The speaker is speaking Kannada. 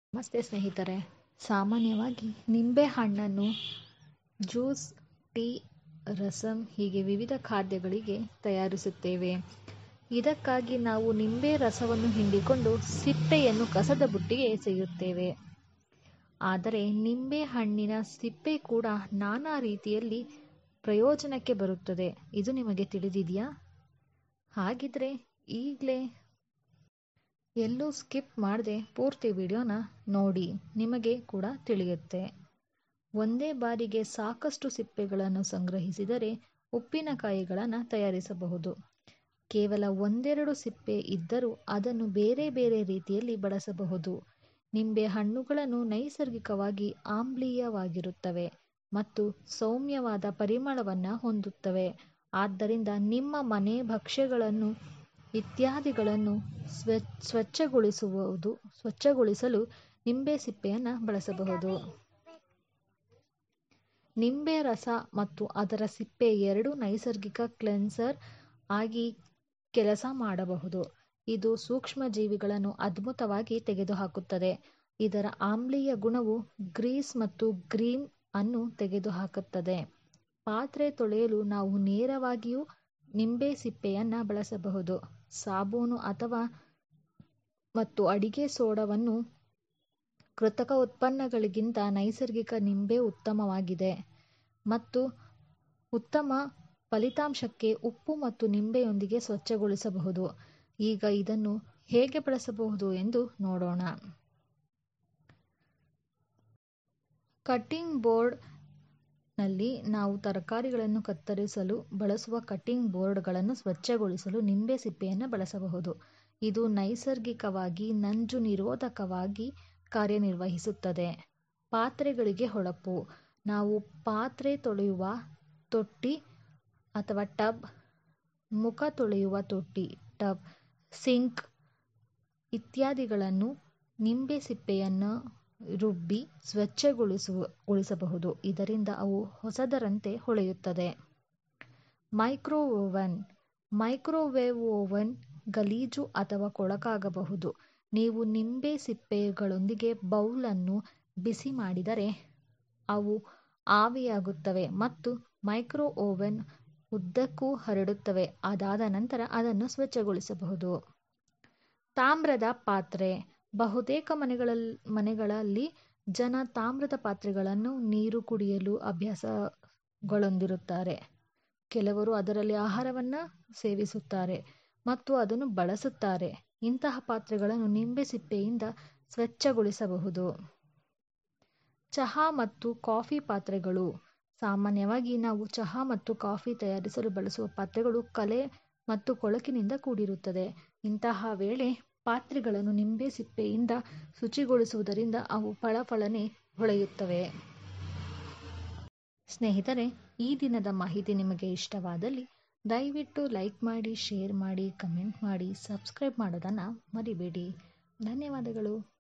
ನಮಸ್ತೆ ಸ್ನೇಹಿತರೆ ಸಾಮಾನ್ಯವಾಗಿ ನಿಂಬೆ ಹಣ್ಣನ್ನು ಜ್ಯೂಸ್ ಟೀ ರಸಂ ಹೀಗೆ ವಿವಿಧ ಖಾದ್ಯಗಳಿಗೆ ತಯಾರಿಸುತ್ತೇವೆ ಇದಕ್ಕಾಗಿ ನಾವು ನಿಂಬೆ ರಸವನ್ನು ಹಿಂಡಿಕೊಂಡು ಸಿಪ್ಪೆಯನ್ನು ಕಸದ ಬುಟ್ಟಿಗೆ ಎಸೆಯುತ್ತೇವೆ ಆದರೆ ನಿಂಬೆ ಹಣ್ಣಿನ ಸಿಪ್ಪೆ ಕೂಡ ನಾನಾ ರೀತಿಯಲ್ಲಿ ಪ್ರಯೋಜನಕ್ಕೆ ಬರುತ್ತದೆ ಇದು ನಿಮಗೆ ತಿಳಿದಿದೆಯಾ ಹಾಗಿದ್ರೆ ಈಗಲೇ ಎಲ್ಲೂ ಸ್ಕಿಪ್ ಮಾಡದೆ ಪೂರ್ತಿ ವಿಡಿಯೋನ ನೋಡಿ ನಿಮಗೆ ಕೂಡ ತಿಳಿಯುತ್ತೆ ಒಂದೇ ಬಾರಿಗೆ ಸಾಕಷ್ಟು ಸಿಪ್ಪೆಗಳನ್ನು ಸಂಗ್ರಹಿಸಿದರೆ ಉಪ್ಪಿನಕಾಯಿಗಳನ್ನು ತಯಾರಿಸಬಹುದು ಕೇವಲ ಒಂದೆರಡು ಸಿಪ್ಪೆ ಇದ್ದರೂ ಅದನ್ನು ಬೇರೆ ಬೇರೆ ರೀತಿಯಲ್ಲಿ ಬಳಸಬಹುದು ನಿಂಬೆ ಹಣ್ಣುಗಳನ್ನು ನೈಸರ್ಗಿಕವಾಗಿ ಆಮ್ಲೀಯವಾಗಿರುತ್ತವೆ ಮತ್ತು ಸೌಮ್ಯವಾದ ಪರಿಮಳವನ್ನು ಹೊಂದುತ್ತವೆ ಆದ್ದರಿಂದ ನಿಮ್ಮ ಮನೆ ಭಕ್ಷ್ಯಗಳನ್ನು ಇತ್ಯಾದಿಗಳನ್ನು ಸ್ವ ಸ್ವಚ್ಛಗೊಳಿಸುವುದು ಸ್ವಚ್ಛಗೊಳಿಸಲು ನಿಂಬೆ ಸಿಪ್ಪೆಯನ್ನು ಬಳಸಬಹುದು ನಿಂಬೆ ರಸ ಮತ್ತು ಅದರ ಸಿಪ್ಪೆ ಎರಡೂ ನೈಸರ್ಗಿಕ ಕ್ಲೆನ್ಸರ್ ಆಗಿ ಕೆಲಸ ಮಾಡಬಹುದು ಇದು ಸೂಕ್ಷ್ಮ ಜೀವಿಗಳನ್ನು ಅದ್ಭುತವಾಗಿ ತೆಗೆದುಹಾಕುತ್ತದೆ ಇದರ ಆಮ್ಲೀಯ ಗುಣವು ಗ್ರೀಸ್ ಮತ್ತು ಗ್ರೀಮ್ ಅನ್ನು ತೆಗೆದುಹಾಕುತ್ತದೆ ಪಾತ್ರೆ ತೊಳೆಯಲು ನಾವು ನೇರವಾಗಿಯೂ ನಿಂಬೆ ಸಿಪ್ಪೆಯನ್ನು ಬಳಸಬಹುದು ಸಾಬೂನು ಅಥವಾ ಮತ್ತು ಅಡಿಗೆ ಸೋಡಾವನ್ನು ಕೃತಕ ಉತ್ಪನ್ನಗಳಿಗಿಂತ ನೈಸರ್ಗಿಕ ನಿಂಬೆ ಉತ್ತಮವಾಗಿದೆ ಮತ್ತು ಉತ್ತಮ ಫಲಿತಾಂಶಕ್ಕೆ ಉಪ್ಪು ಮತ್ತು ನಿಂಬೆಯೊಂದಿಗೆ ಸ್ವಚ್ಛಗೊಳಿಸಬಹುದು ಈಗ ಇದನ್ನು ಹೇಗೆ ಬಳಸಬಹುದು ಎಂದು ನೋಡೋಣ ಕಟ್ಟಿಂಗ್ ಬೋರ್ಡ್ ನಲ್ಲಿ ನಾವು ತರಕಾರಿಗಳನ್ನು ಕತ್ತರಿಸಲು ಬಳಸುವ ಕಟ್ಟಿಂಗ್ ಬೋರ್ಡ್ಗಳನ್ನು ಸ್ವಚ್ಛಗೊಳಿಸಲು ನಿಂಬೆ ಸಿಪ್ಪೆಯನ್ನು ಬಳಸಬಹುದು ಇದು ನೈಸರ್ಗಿಕವಾಗಿ ನಂಜು ನಿರೋಧಕವಾಗಿ ಕಾರ್ಯನಿರ್ವಹಿಸುತ್ತದೆ ಪಾತ್ರೆಗಳಿಗೆ ಹೊಳಪು ನಾವು ಪಾತ್ರೆ ತೊಳೆಯುವ ತೊಟ್ಟಿ ಅಥವಾ ಟಬ್ ಮುಖ ತೊಳೆಯುವ ತೊಟ್ಟಿ ಟಬ್ ಸಿಂಕ್ ಇತ್ಯಾದಿಗಳನ್ನು ನಿಂಬೆ ಸಿಪ್ಪೆಯನ್ನು ರುಬ್ಬಿ ಸ್ವಚ್ಛಗೊಳಿಸಬಹುದು ಇದರಿಂದ ಅವು ಹೊಸದರಂತೆ ಹೊಳೆಯುತ್ತದೆ ಮೈಕ್ರೋವೇವ್ ಓವನ್ ಮೈಕ್ರೋವೇವ್ ಓವನ್ ಗಲೀಜು ಅಥವಾ ಕೊಳಕಾಗಬಹುದು ನೀವು ನಿಂಬೆ ಸಿಪ್ಪೆಗಳೊಂದಿಗೆ ಬೌಲ್ ಅನ್ನು ಬಿಸಿ ಮಾಡಿದರೆ ಅವು ಆವಿಯಾಗುತ್ತವೆ ಮತ್ತು ಮೈಕ್ರೋ ಓವೆನ್ ಉದ್ದಕ್ಕೂ ಹರಡುತ್ತವೆ ಅದಾದ ನಂತರ ಅದನ್ನು ಸ್ವಚ್ಛಗೊಳಿಸಬಹುದು ತಾಮ್ರದ ಪಾತ್ರೆ ಬಹುತೇಕ ಮನೆಗಳಲ್ಲಿ ಮನೆಗಳಲ್ಲಿ ಜನ ತಾಮ್ರದ ಪಾತ್ರೆಗಳನ್ನು ನೀರು ಕುಡಿಯಲು ಅಭ್ಯಾಸಗೊಳಿರುತ್ತಾರೆ ಕೆಲವರು ಅದರಲ್ಲಿ ಆಹಾರವನ್ನು ಸೇವಿಸುತ್ತಾರೆ ಮತ್ತು ಅದನ್ನು ಬಳಸುತ್ತಾರೆ ಇಂತಹ ಪಾತ್ರೆಗಳನ್ನು ನಿಂಬೆ ಸಿಪ್ಪೆಯಿಂದ ಸ್ವಚ್ಛಗೊಳಿಸಬಹುದು ಚಹಾ ಮತ್ತು ಕಾಫಿ ಪಾತ್ರೆಗಳು ಸಾಮಾನ್ಯವಾಗಿ ನಾವು ಚಹಾ ಮತ್ತು ಕಾಫಿ ತಯಾರಿಸಲು ಬಳಸುವ ಪಾತ್ರೆಗಳು ಕಲೆ ಮತ್ತು ಕೊಳಕಿನಿಂದ ಕೂಡಿರುತ್ತದೆ ಇಂತಹ ವೇಳೆ ಪಾತ್ರೆಗಳನ್ನು ನಿಂಬೆ ಸಿಪ್ಪೆಯಿಂದ ಶುಚಿಗೊಳಿಸುವುದರಿಂದ ಅವು ಫಳಫಳನೆ ಹೊಳೆಯುತ್ತವೆ ಸ್ನೇಹಿತರೆ ಈ ದಿನದ ಮಾಹಿತಿ ನಿಮಗೆ ಇಷ್ಟವಾದಲ್ಲಿ ದಯವಿಟ್ಟು ಲೈಕ್ ಮಾಡಿ ಶೇರ್ ಮಾಡಿ ಕಮೆಂಟ್ ಮಾಡಿ ಸಬ್ಸ್ಕ್ರೈಬ್ ಮಾಡೋದನ್ನು ಮರಿಬೇಡಿ ಧನ್ಯವಾದಗಳು